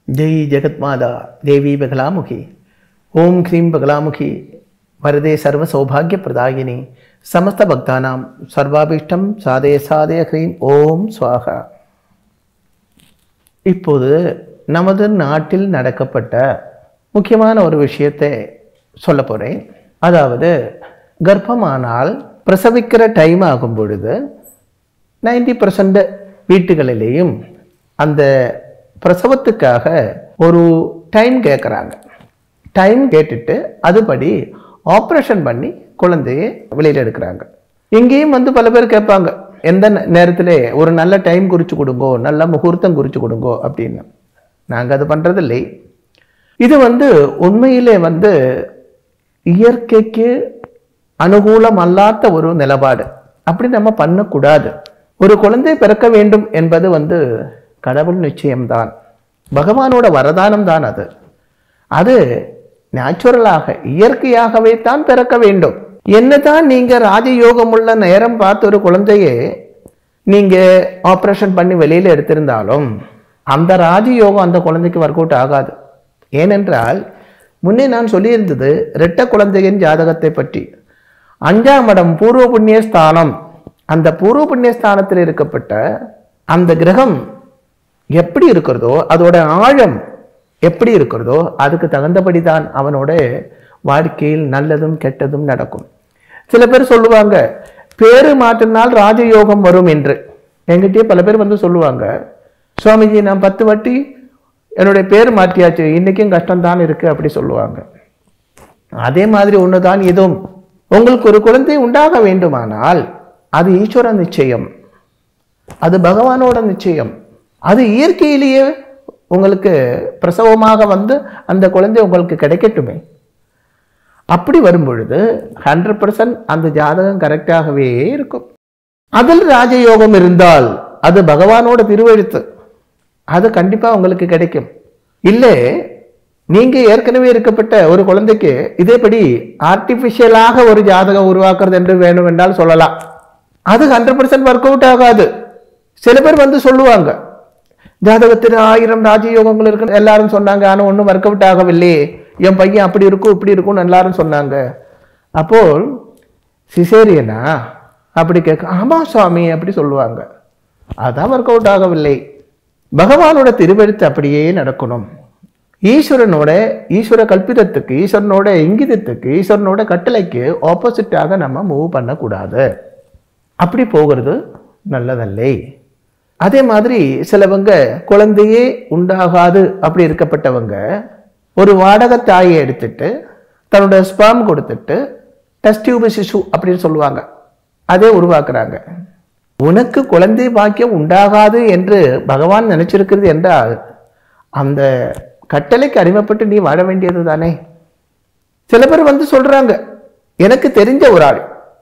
ஜெய் ஜெகத்மாதா தேவி பகலாமுகி ஓம் க்ரீம் பகலாமுகி வரதே சர்வ சௌபாகிய பிரதாயினி சமஸ்த பக்தானாம் சர்வாபிஷ்டம் சாதய சாதய க்ரீம் ஓம் ஸ்வாகா இப்போது நமது நாட்டில் நடக்கப்பட்ட முக்கியமான ஒரு விஷயத்தை சொல்ல போகிறேன் அதாவது கர்ப்பமானால் பிரசவிக்கிற டைம் ஆகும் பொழுது நைன்டி பர்சன்ட் வீட்டுகளிலேயும் அந்த பிரசவத்துக்காக ஒரு டைம் கேட்குறாங்க டைம் கேட்டுட்டு அதுபடி ஆப்ரேஷன் பண்ணி குழந்தையை வெளியில் எடுக்கிறாங்க இங்கேயும் வந்து பல பேர் கேட்பாங்க எந்த நேரத்தில் ஒரு நல்ல டைம் குறித்து கொடுங்கோ நல்ல முகூர்த்தம் குறித்து கொடுங்கோ அப்படின்னு நாங்கள் அது பண்ணுறதில்லை இது வந்து உண்மையிலே வந்து இயற்கைக்கு அனுகூலம் அல்லாத ஒரு நிலப்பாடு அப்படி நம்ம பண்ணக்கூடாது ஒரு குழந்தை பிறக்க வேண்டும் என்பது வந்து கடவுள் நிச்சயம்தான் பகவானோட வரதானம் தான் அது அது நேச்சுரலாக இயற்கையாகவே தான் பிறக்க வேண்டும் என்னதான் நீங்க ராஜயோகம் உள்ள நேரம் பார்த்து ஒரு குழந்தையை நீங்க ஆப்ரேஷன் பண்ணி வெளியில எடுத்திருந்தாலும் அந்த ராஜயோகம் அந்த குழந்தைக்கு ஒர்க் அவுட் ஆகாது ஏனென்றால் முன்னே நான் சொல்லியிருந்தது இரட்ட குழந்தையின் ஜாதகத்தை பற்றி அஞ்சாம் இடம் பூர்வ புண்ணிய ஸ்தானம் அந்த பூர்வ புண்ணிய ஸ்தானத்தில் இருக்கப்பட்ட அந்த கிரகம் எப்படி இருக்கிறதோ அதோட ஆழம் எப்படி இருக்கிறதோ அதுக்கு தகுந்தபடி தான் அவனோட வாழ்க்கையில் நல்லதும் கெட்டதும் நடக்கும் சில பேர் சொல்லுவாங்க பேரு மாற்றினால் ராஜயோகம் வரும் என்று என்கிட்டயே பல பேர் வந்து சொல்லுவாங்க சுவாமிஜி நான் பத்து வாட்டி என்னுடைய பேர் மாற்றியாச்சு இன்னைக்கும் கஷ்டம்தான் இருக்கு அப்படி சொல்லுவாங்க அதே மாதிரி ஒண்ணுதான் இதுவும் உங்களுக்கு ஒரு குழந்தை உண்டாக வேண்டுமானால் அது ஈஸ்வர நிச்சயம் அது பகவானோட நிச்சயம் அது இயற்கையிலேயே உங்களுக்கு பிரசவமாக வந்து அந்த குழந்தை உங்களுக்கு கிடைக்கட்டுமே அப்படி வரும் பொழுது ஹண்ட்ரட் பர்சன்ட் அந்த ஜாதகம் கரெக்டாகவே இருக்கும் அதில் ராஜயோகம் இருந்தால் அது பகவானோட திருவெழுத்து அது கண்டிப்பா உங்களுக்கு கிடைக்கும் இல்லை நீங்க ஏற்கனவே இருக்கப்பட்ட ஒரு குழந்தைக்கு இதேபடி ஆர்டிபிஷியலாக ஒரு ஜாதகம் உருவாக்குறது என்று வேணும் என்றால் சொல்லலாம் அது ஹண்ட்ரட் பர்சன்ட் ஒர்க் அவுட் ஆகாது சில பேர் வந்து சொல்லுவாங்க ஜாதகத்தில் ஆயிரம் ராஜயோகங்கள் இருக்கு எல்லாரும் சொன்னாங்க ஆனால் ஒன்றும் ஒர்க் அவுட் ஆகவில்லையே என் பையன் அப்படி இருக்கும் இப்படி இருக்கும்னு எல்லாரும் சொன்னாங்க அப்போ சிசேரியனா அப்படி கேட்க ஆமா சுவாமி அப்படி சொல்லுவாங்க அதான் ஒர்க் அவுட் ஆகவில்லை பகவானோட திருவெழுத்து அப்படியே நடக்கணும் ஈஸ்வரனோட ஈஸ்வர கல்பிதத்துக்கு ஈஸ்வரனோட இங்கிதத்துக்கு ஈஸ்வரனோட கட்டளைக்கு ஆப்போசிட்டாக நம்ம மூவ் பண்ணக்கூடாது அப்படி போகிறது நல்லதல்லை அதே மாதிரி சிலவங்க குழந்தையே உண்டாகாது அப்படி இருக்கப்பட்டவங்க ஒரு வாடகை தாயை எடுத்துட்டு தன்னோட ஸ்பாம் கொடுத்துட்டு டெஸ்ட் டியூப் சிசு அப்படின்னு சொல்லுவாங்க அதே உருவாக்குறாங்க உனக்கு குழந்தை பாக்கியம் உண்டாகாது என்று பகவான் நினைச்சிருக்கிறது என்றால் அந்த கட்டளைக்கு அடிமைப்பட்டு நீ வாழ வேண்டியது தானே சில பேர் வந்து சொல்றாங்க எனக்கு தெரிஞ்ச ஒரு ஆள்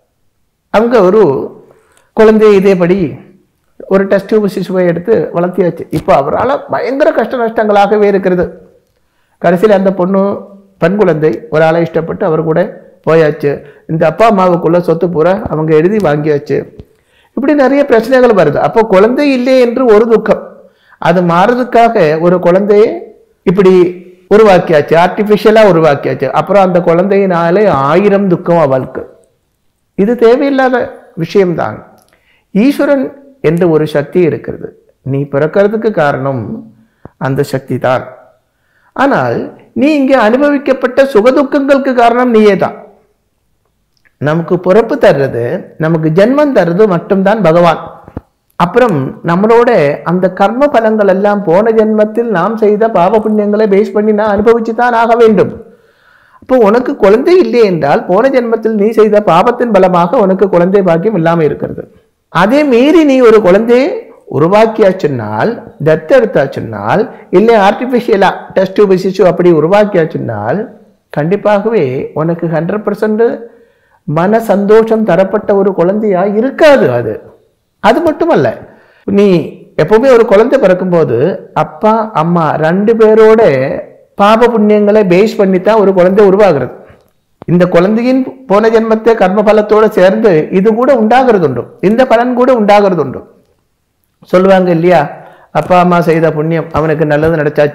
அவங்க ஒரு குழந்தையை இதேபடி ஒரு டெஸ்ட் டியூப் சிசுவை எடுத்து வளர்த்தியாச்சு இப்போ அவரால் பயங்கர கஷ்ட நஷ்டங்களாகவே இருக்கிறது கடைசியில் அந்த பொண்ணு பெண் குழந்தை ஒரு ஆளை இஷ்டப்பட்டு அவர் கூட போயாச்சு இந்த அப்பா அம்மாவுக்குள்ள சொத்து பூரா அவங்க எழுதி வாங்கியாச்சு இப்படி நிறைய பிரச்சனைகள் வருது அப்போ குழந்தை இல்லை என்று ஒரு துக்கம் அது மாறுறதுக்காக ஒரு குழந்தையை இப்படி உருவாக்கியாச்சு ஆர்டிஃபிஷியலாக உருவாக்கியாச்சு அப்புறம் அந்த குழந்தையினாலே ஆயிரம் துக்கம் அவளுக்கு இது தேவையில்லாத விஷயம்தான் ஈஸ்வரன் என்று ஒரு சக்தி இருக்கிறது நீ பிறக்கிறதுக்கு காரணம் அந்த சக்தி தான் ஆனால் நீ இங்கே அனுபவிக்கப்பட்ட சுகதுக்கங்களுக்கு காரணம் நீயே தான் நமக்கு பிறப்பு தர்றது நமக்கு ஜென்மம் தர்றது மட்டும்தான் பகவான் அப்புறம் நம்மளோட அந்த கர்ம பலங்கள் எல்லாம் போன ஜென்மத்தில் நாம் செய்த பாவ புண்ணியங்களை பேஸ் பண்ணி நான் அனுபவிச்சு தான் ஆக வேண்டும் அப்போ உனக்கு குழந்தை இல்லை என்றால் போன ஜென்மத்தில் நீ செய்த பாவத்தின் பலமாக உனக்கு குழந்தை பாக்கியம் இல்லாமல் இருக்கிறது அதே மீறி நீ ஒரு குழந்தையை உருவாக்கியாச்சுன்னால் தத்தெடுத்தாச்சுன்னால் இல்லை ஆர்டிஃபிஷியலா டெஸ்ட் சிசு அப்படி உருவாக்கியாச்சுன்னால் கண்டிப்பாகவே உனக்கு ஹண்ட்ரட் பர்சன்ட் மன சந்தோஷம் தரப்பட்ட ஒரு குழந்தையா இருக்காது அது அது மட்டுமல்ல நீ எப்பவுமே ஒரு குழந்தை பிறக்கும்போது அப்பா அம்மா ரெண்டு பேரோட பாப புண்ணியங்களை பேஸ் பண்ணி தான் ஒரு குழந்தை உருவாகிறது இந்த குழந்தையின் போன ஜென்மத்தை கர்ம பலத்தோட சேர்ந்து இது கூட உண்டாகிறது உண்டு இந்த பலன் கூட உண்டாகிறது உண்டு சொல்லுவாங்க இல்லையா அப்பா அம்மா செய்த புண்ணியம் அவனுக்கு நல்லது நடச்சாச்சு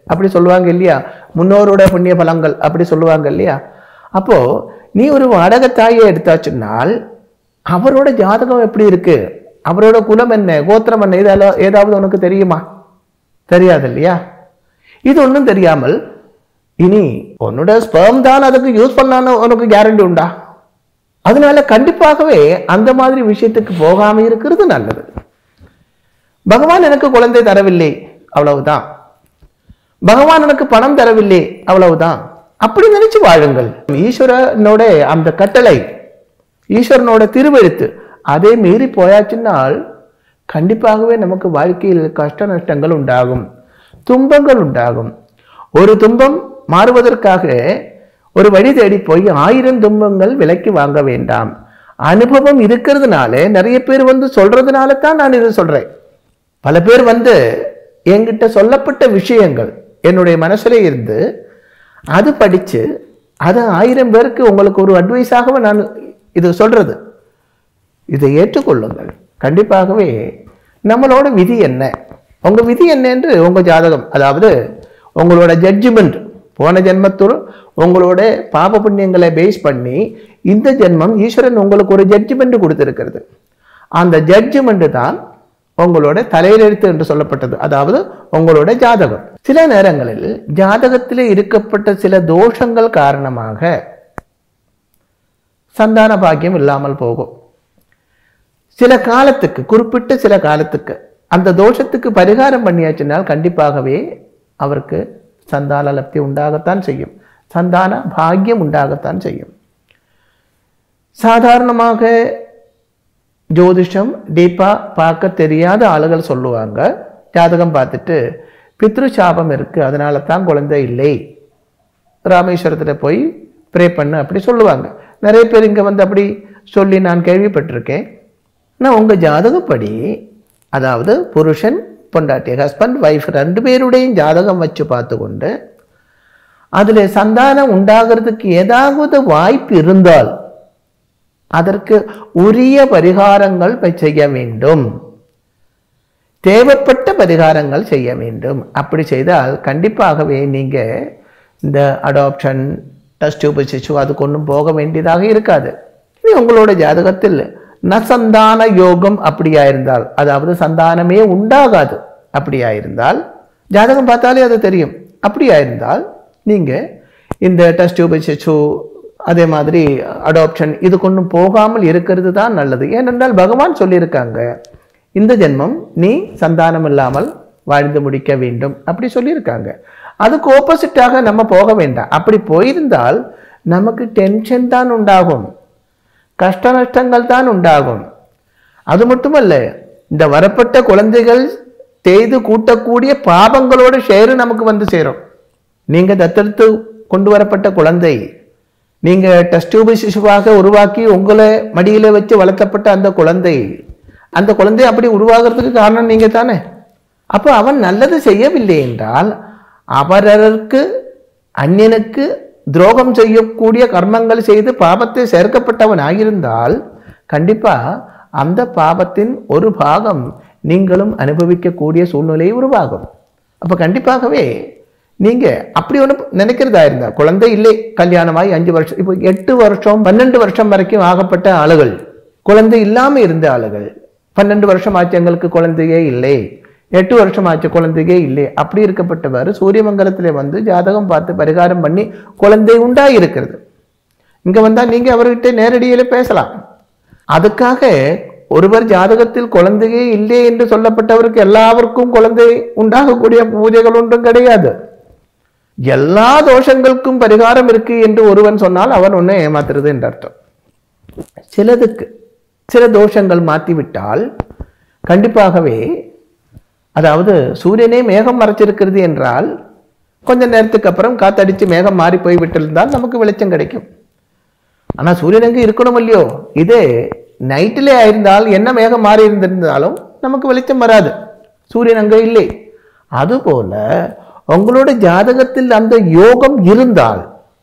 அப்படி சொல்லுவாங்க இல்லையா முன்னோரோட புண்ணிய பலங்கள் அப்படி சொல்லுவாங்க இல்லையா அப்போ நீ ஒரு வாடகை தாயை எடுத்தாச்சுன்னால் அவரோட ஜாதகம் எப்படி இருக்கு அவரோட குலம் என்ன கோத்திரம் என்ன இதெல்லாம் ஏதாவது உனக்கு தெரியுமா தெரியாது இல்லையா இது ஒன்றும் தெரியாமல் இனி உன்னோட ஸ்பெர்ம் தான் அதுக்கு யூஸ் பண்ணலான்னு உனக்கு கேரண்டி உண்டா அதனால கண்டிப்பாகவே அந்த மாதிரி விஷயத்துக்கு போகாம இருக்கிறது நல்லது பகவான் எனக்கு குழந்தை தரவில்லை அவ்வளவுதான் பகவான் எனக்கு பணம் தரவில்லை அவ்வளவுதான் அப்படி நினைச்சு வாழுங்கள் ஈஸ்வரனோட அந்த கட்டளை ஈஸ்வரனோட திருவெழுத்து அதே மீறி போயாச்சுன்னால் கண்டிப்பாகவே நமக்கு வாழ்க்கையில் கஷ்ட நஷ்டங்கள் உண்டாகும் துன்பங்கள் உண்டாகும் ஒரு துன்பம் மாறுவதற்காக ஒரு வழி தேடி போய் ஆயிரம் துன்பங்கள் விலைக்கு வாங்க வேண்டாம் அனுபவம் இருக்கிறதுனால நிறைய பேர் வந்து சொல்றதுனால தான் நான் இதை சொல்றேன் பல பேர் வந்து என்கிட்ட சொல்லப்பட்ட விஷயங்கள் என்னுடைய மனசுல இருந்து அது படிச்சு அது ஆயிரம் பேருக்கு உங்களுக்கு ஒரு அட்வைஸாகவே நான் இது சொல்றது இதை ஏற்றுக்கொள்ளுங்கள் கண்டிப்பாகவே நம்மளோட விதி என்ன உங்க விதி என்ன என்று உங்க ஜாதகம் அதாவது உங்களோட ஜட்ஜ்மெண்ட் போன ஜென்மத்தோடு உங்களோட பாப புண்ணியங்களை பேஸ் பண்ணி இந்த ஜென்மம் ஈஸ்வரன் உங்களுக்கு ஒரு ஜட்ஜ்மெண்ட் கொடுத்திருக்கிறது அந்த ஜட்ஜ்மெண்ட் தான் உங்களோட தலையெழுத்து என்று சொல்லப்பட்டது அதாவது உங்களோட ஜாதகம் சில நேரங்களில் ஜாதகத்தில் இருக்கப்பட்ட சில தோஷங்கள் காரணமாக சந்தான பாக்கியம் இல்லாமல் போகும் சில காலத்துக்கு குறிப்பிட்ட சில காலத்துக்கு அந்த தோஷத்துக்கு பரிகாரம் பண்ணியாச்சுனால் கண்டிப்பாகவே அவருக்கு சந்தான லப்தி உண்டாகத்தான் செய்யும் சந்தான பாக்கியம் உண்டாகத்தான் செய்யும் சாதாரணமாக ஜோதிஷம் டீப்பா பார்க்க தெரியாத ஆளுகள் சொல்லுவாங்க ஜாதகம் பார்த்துட்டு பித்ரு சாபம் இருக்கு அதனால தான் குழந்தை இல்லை ராமேஸ்வரத்துல போய் ப்ரே பண்ணு அப்படி சொல்லுவாங்க நிறைய பேர் இங்க வந்து அப்படி சொல்லி நான் கேள்விப்பட்டிருக்கேன் நான் உங்க ஜாதகப்படி அதாவது புருஷன் பொண்டாட்டி ஹஸ்பண்ட் ஒய்ஃப் ரெண்டு பேருடையும் ஜாதகம் வச்சு பார்த்து கொண்டு அதில் சந்தானம் உண்டாகிறதுக்கு ஏதாவது வாய்ப்பு இருந்தால் அதற்கு உரிய பரிகாரங்கள் ப- செய்ய வேண்டும் தேவைப்பட்ட பரிகாரங்கள் செய்ய வேண்டும் அப்படி செய்தால் கண்டிப்பாகவே நீங்க இந்த அடாப்ஷன் டஸ்ட் சிச்சு அதுக்கு ஒன்றும் போக வேண்டியதாக இருக்காது இனி உங்களோட ஜாதகத்தில் நசந்தான யோகம் அப்படியா இருந்தால் அதாவது சந்தானமே உண்டாகாது அப்படியா இருந்தால் ஜாதகம் பார்த்தாலே அது தெரியும் அப்படியா இருந்தால் நீங்க இந்த டெஸ்ட் சிச்சு அதே மாதிரி அடாப்ஷன் இது கொண்டும் போகாமல் இருக்கிறது தான் நல்லது ஏனென்றால் பகவான் சொல்லியிருக்காங்க இந்த ஜென்மம் நீ சந்தானம் இல்லாமல் வாழ்ந்து முடிக்க வேண்டும் அப்படி சொல்லியிருக்காங்க அதுக்கு ஆப்போசிட்டாக நம்ம போக வேண்டாம் அப்படி போயிருந்தால் நமக்கு டென்ஷன் தான் உண்டாகும் கஷ்ட நஷ்டங்கள் தான் உண்டாகும் அது மட்டுமல்ல இந்த வரப்பட்ட குழந்தைகள் செய்து கூட்டக்கூடிய பாபங்களோட ஷேரு நமக்கு வந்து சேரும் நீங்க தத்தெடுத்து கொண்டு வரப்பட்ட குழந்தை நீங்க டெஸ்ட் டியூப் சிசுவாக உருவாக்கி உங்களை மடியில வச்சு வளர்த்தப்பட்ட அந்த குழந்தை அந்த குழந்தை அப்படி உருவாகிறதுக்கு காரணம் நீங்க தானே அப்போ அவன் நல்லது செய்யவில்லை என்றால் அவரருக்கு அந்நியனுக்கு துரோகம் செய்யக்கூடிய கர்மங்கள் செய்து பாபத்தை சேர்க்கப்பட்டவன் ஆகியிருந்தால் கண்டிப்பா அந்த பாபத்தின் ஒரு பாகம் நீங்களும் அனுபவிக்கக்கூடிய சூழ்நிலை உருவாகும் அப்ப கண்டிப்பாகவே நீங்க அப்படி ஒன்று நினைக்கிறதா இருந்தா குழந்தை இல்லை கல்யாணமாகி அஞ்சு வருஷம் இப்போ எட்டு வருஷம் பன்னெண்டு வருஷம் வரைக்கும் ஆகப்பட்ட ஆளுகள் குழந்தை இல்லாம இருந்த ஆளுகள் பன்னெண்டு வருஷம் ஆச்சு எங்களுக்கு குழந்தையே இல்லை எட்டு வருஷம் ஆச்சு குழந்தையே இல்லை அப்படி இருக்கப்பட்டவர் சூரியமங்கலத்திலே வந்து ஜாதகம் பார்த்து பரிகாரம் பண்ணி குழந்தை உண்டாகி இருக்கிறது இங்க வந்தா நீங்க அவர்கிட்ட நேரடியில பேசலாம் அதுக்காக ஒருவர் ஜாதகத்தில் குழந்தையே இல்லை என்று சொல்லப்பட்டவருக்கு எல்லாருக்கும் குழந்தை உண்டாகக்கூடிய பூஜைகள் ஒன்றும் கிடையாது எல்லா தோஷங்களுக்கும் பரிகாரம் இருக்கு என்று ஒருவன் சொன்னால் அவன் ஒன்றை ஏமாத்துறது என்று அர்த்தம் சிலதுக்கு சில தோஷங்கள் மாற்றிவிட்டால் கண்டிப்பாகவே அதாவது சூரியனே மேகம் மறைச்சிருக்கிறது என்றால் கொஞ்ச நேரத்துக்கு அப்புறம் காத்தடிச்சு மேகம் மாறி போய் விட்டிருந்தால் நமக்கு வெளிச்சம் கிடைக்கும் ஆனா சூரியன் அங்கே இருக்கணும் இல்லையோ இது நைட்டிலே ஆயிருந்தால் என்ன மேகம் மாறி இருந்திருந்தாலும் நமக்கு வெளிச்சம் வராது சூரியன் அங்கே இல்லை அதுபோல உங்களோட ஜாதகத்தில் அந்த யோகம் இருந்தால்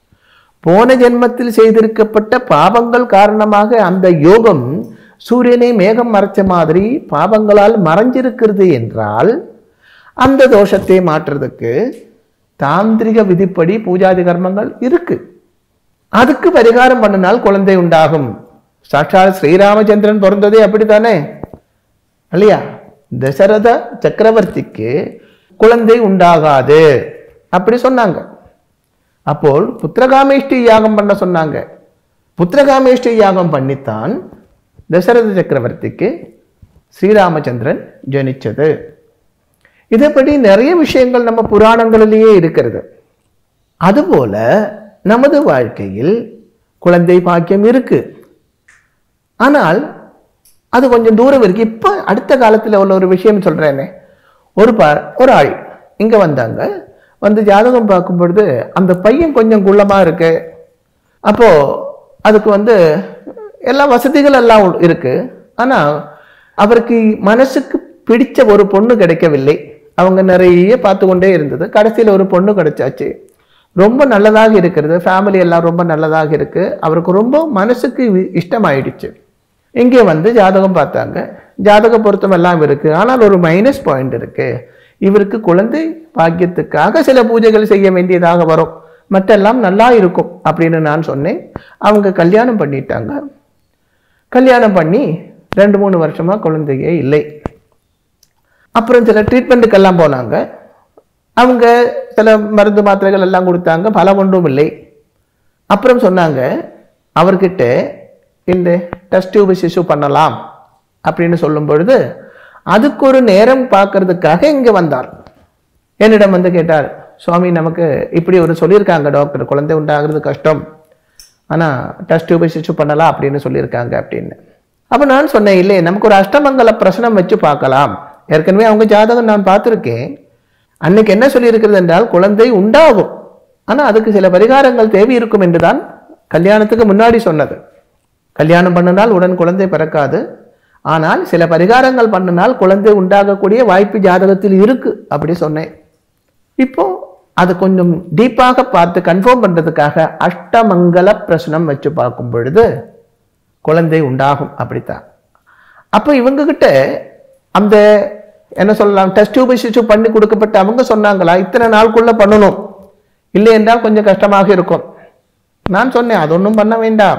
போன ஜென்மத்தில் செய்திருக்கப்பட்ட பாவங்கள் காரணமாக அந்த யோகம் சூரியனை மேகம் மறைச்ச மாதிரி பாவங்களால் மறைஞ்சிருக்கிறது என்றால் அந்த தோஷத்தை மாற்றுறதுக்கு தாந்திரிக விதிப்படி பூஜாதி கர்மங்கள் இருக்கு அதுக்கு பரிகாரம் பண்ணினால் குழந்தை உண்டாகும் சாட்சாத் ஸ்ரீராமச்சந்திரன் பிறந்ததே அப்படித்தானே இல்லையா தசரத சக்கரவர்த்திக்கு குழந்தை உண்டாகாது அப்படி சொன்னாங்க அப்போல் புத்திரகாமேஷ்டி யாகம் பண்ண சொன்னாங்க புத்திரகாமேஷ்டி யாகம் பண்ணித்தான் தசரத சக்கரவர்த்திக்கு ஸ்ரீராமச்சந்திரன் ஜனிச்சது இதைப்படி நிறைய விஷயங்கள் நம்ம புராணங்களிலேயே இருக்கிறது அதுபோல நமது வாழ்க்கையில் குழந்தை பாக்கியம் இருக்கு ஆனால் அது கொஞ்சம் தூரம் இருக்கு இப்போ அடுத்த காலத்தில் உள்ள ஒரு விஷயம் சொல்றேனே ஒரு பா ஒரு ஆள் இங்க வந்தாங்க வந்து ஜாதகம் பார்க்கும் பொழுது அந்த பையன் கொஞ்சம் குள்ளமா இருக்கு அப்போ அதுக்கு வந்து எல்லா வசதிகள் எல்லாம் உ- இருக்கு ஆனா அவருக்கு மனசுக்கு பிடிச்ச ஒரு பொண்ணு கிடைக்கவில்லை அவங்க நிறைய பார்த்து கொண்டே இருந்தது கடைசியில் ஒரு பொண்ணு கிடைச்சாச்சு ரொம்ப நல்லதாக இருக்கிறது ஃபேமிலி எல்லாம் ரொம்ப நல்லதாக இருக்கு அவருக்கு ரொம்ப மனசுக்கு வி- இஷ்டமாயிடுச்சு இங்கே வந்து ஜாதகம் பார்த்தாங்க ஜாதக பொருத்தம் எல்லாம் இருக்கு ஆனால் ஒரு மைனஸ் பாயிண்ட் இருக்கு இவருக்கு குழந்தை பாக்கியத்துக்காக சில பூஜைகள் செய்ய வேண்டியதாக வரும் மற்றெல்லாம் நல்லா இருக்கும் அப்படின்னு நான் சொன்னேன் அவங்க கல்யாணம் பண்ணிட்டாங்க கல்யாணம் பண்ணி ரெண்டு மூணு வருஷமா குழந்தையே இல்லை அப்புறம் சில ட்ரீட்மெண்ட்டுக்கெல்லாம் போனாங்க அவங்க சில மருந்து மாத்திரைகள் எல்லாம் கொடுத்தாங்க பலம் ஒன்றும் இல்லை அப்புறம் சொன்னாங்க அவர்கிட்ட இந்த டெஸ்ட் டியூப் சிசு பண்ணலாம் அப்படின்னு சொல்லும் பொழுது அதுக்கு ஒரு நேரம் பார்க்கறதுக்காக இங்கே வந்தார் என்னிடம் வந்து கேட்டார் சுவாமி நமக்கு இப்படி ஒரு சொல்லியிருக்காங்க டாக்டர் குழந்தை உண்டாகிறது கஷ்டம் ஆனால் டெஸ்ட் டியூப் சிசு பண்ணலாம் அப்படின்னு சொல்லியிருக்காங்க அப்படின்னு அப்போ நான் சொன்னேன் இல்லை நமக்கு ஒரு அஷ்டமங்கல பிரசனம் வச்சு பார்க்கலாம் ஏற்கனவே அவங்க ஜாதகம் நான் பார்த்துருக்கேன் அன்னைக்கு என்ன சொல்லியிருக்கிறது என்றால் குழந்தை உண்டாகும் ஆனால் அதுக்கு சில பரிகாரங்கள் தேவை இருக்கும் என்றுதான் கல்யாணத்துக்கு முன்னாடி சொன்னது கல்யாணம் பண்ணினால் உடன் குழந்தை பிறக்காது ஆனால் சில பரிகாரங்கள் பண்ணினால் குழந்தை உண்டாகக்கூடிய வாய்ப்பு ஜாதகத்தில் இருக்கு அப்படி சொன்னேன் இப்போ அது கொஞ்சம் டீப்பாக பார்த்து கன்ஃபார்ம் பண்றதுக்காக அஷ்டமங்கல பிரசனம் வச்சு பார்க்கும் பொழுது குழந்தை உண்டாகும் அப்படித்தான் அப்போ இவங்க கிட்ட அந்த என்ன சொல்லலாம் டெஸ்ட் டியூப் சிசு பண்ணி கொடுக்கப்பட்ட அவங்க சொன்னாங்களா இத்தனை நாளுக்குள்ள பண்ணணும் இல்லை என்றால் கொஞ்சம் கஷ்டமாக இருக்கும் நான் சொன்னேன் அது ஒன்றும் பண்ண வேண்டாம்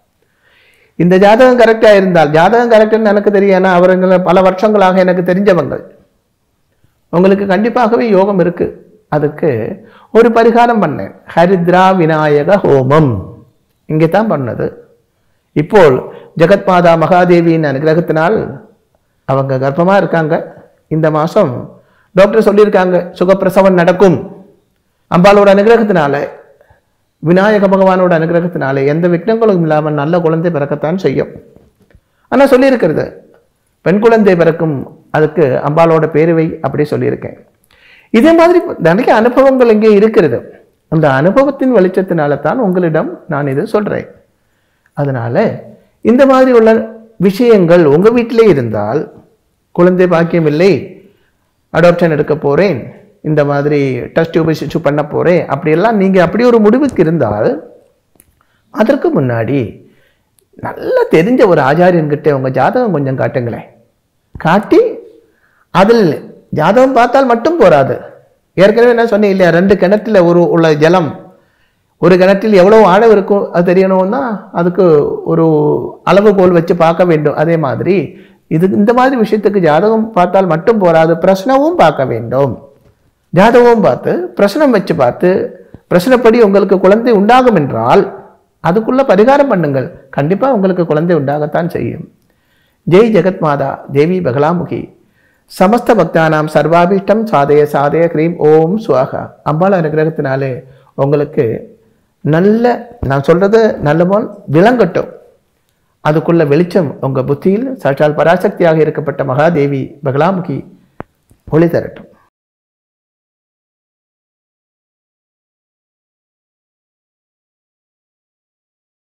இந்த ஜாதகம் கரெக்டா இருந்தால் ஜாதகம் கரெக்ட்னு எனக்கு தெரியும் ஏன்னா அவருங்களை பல வருஷங்களாக எனக்கு தெரிஞ்சவங்க உங்களுக்கு கண்டிப்பாகவே யோகம் இருக்கு அதுக்கு ஒரு பரிகாரம் பண்ணேன் ஹரித்ரா விநாயக ஹோமம் இங்கே தான் பண்ணது இப்போ ஜெகத்மாதா மகாதேவியின் அனுகிரகத்தினால் அவங்க கர்ப்பமா இருக்காங்க இந்த மாசம் டாக்டர் சொல்லியிருக்காங்க சுகப்பிரசவம் நடக்கும் அம்பாளோட அனுகிரகத்தினால விநாயக பகவானோட அனுகிரகத்தினால எந்த விக்னங்களும் இல்லாமல் நல்ல குழந்தை பிறக்கத்தான் செய்யும் ஆனா சொல்லியிருக்கிறது பெண் குழந்தை பிறக்கும் அதுக்கு அம்பாளோட பேருவை அப்படி சொல்லியிருக்கேன் இதே மாதிரி நிறைய அனுபவங்கள் இங்கே இருக்கிறது அந்த அனுபவத்தின் வெளிச்சத்தினால தான் உங்களிடம் நான் இது சொல்றேன் அதனால இந்த மாதிரி உள்ள விஷயங்கள் உங்க வீட்டிலே இருந்தால் குழந்தை பாக்கியம் இல்லை அடாப்ஷன் எடுக்க போறேன் இந்த மாதிரி டெஸ்ட் டியூப் சிச்சு பண்ண போறேன் அப்படியெல்லாம் நீங்க அப்படி ஒரு முடிவுக்கு இருந்தால் அதற்கு முன்னாடி நல்லா தெரிஞ்ச ஒரு ஆச்சாரியன்கிட்ட உங்க ஜாதகம் கொஞ்சம் காட்டுங்களேன் காட்டி அதில் ஜாதகம் பார்த்தால் மட்டும் போராது ஏற்கனவே என்ன சொன்னேன் இல்லையா ரெண்டு கிணத்துல ஒரு உள்ள ஜலம் ஒரு கிணற்றில் எவ்வளவு ஆழம் இருக்கும் அது தெரியணும்னா அதுக்கு ஒரு அளவுகோல் வச்சு பார்க்க வேண்டும் அதே மாதிரி இது இந்த மாதிரி விஷயத்துக்கு ஜாதகம் பார்த்தால் மட்டும் போராது பிரச்சனவும் பார்க்க வேண்டும் ஜாதகமும் பார்த்து பிரச்சனம் வச்சு பார்த்து பிரச்சனைப்படி உங்களுக்கு குழந்தை உண்டாகும் என்றால் அதுக்குள்ள பரிகாரம் பண்ணுங்கள் கண்டிப்பா உங்களுக்கு குழந்தை உண்டாகத்தான் செய்யும் ஜெய் ஜெகத் மாதா தேவி பகலாமுகி சமஸ்த பக்தானாம் சர்வாபீஷ்டம் சாதய சாதய கிரீம் ஓம் சுவாகா அம்பாள் அனுகிரகத்தினாலே உங்களுக்கு நல்ல நான் சொல்றது நல்ல போல் விளங்கட்டும் அதுக்குள்ள வெளிச்சம் உங்க புத்தியில் சாட்சால் பராசக்தியாக இருக்கப்பட்ட மகாதேவி பகலாமுகி ஒளி தரட்டும்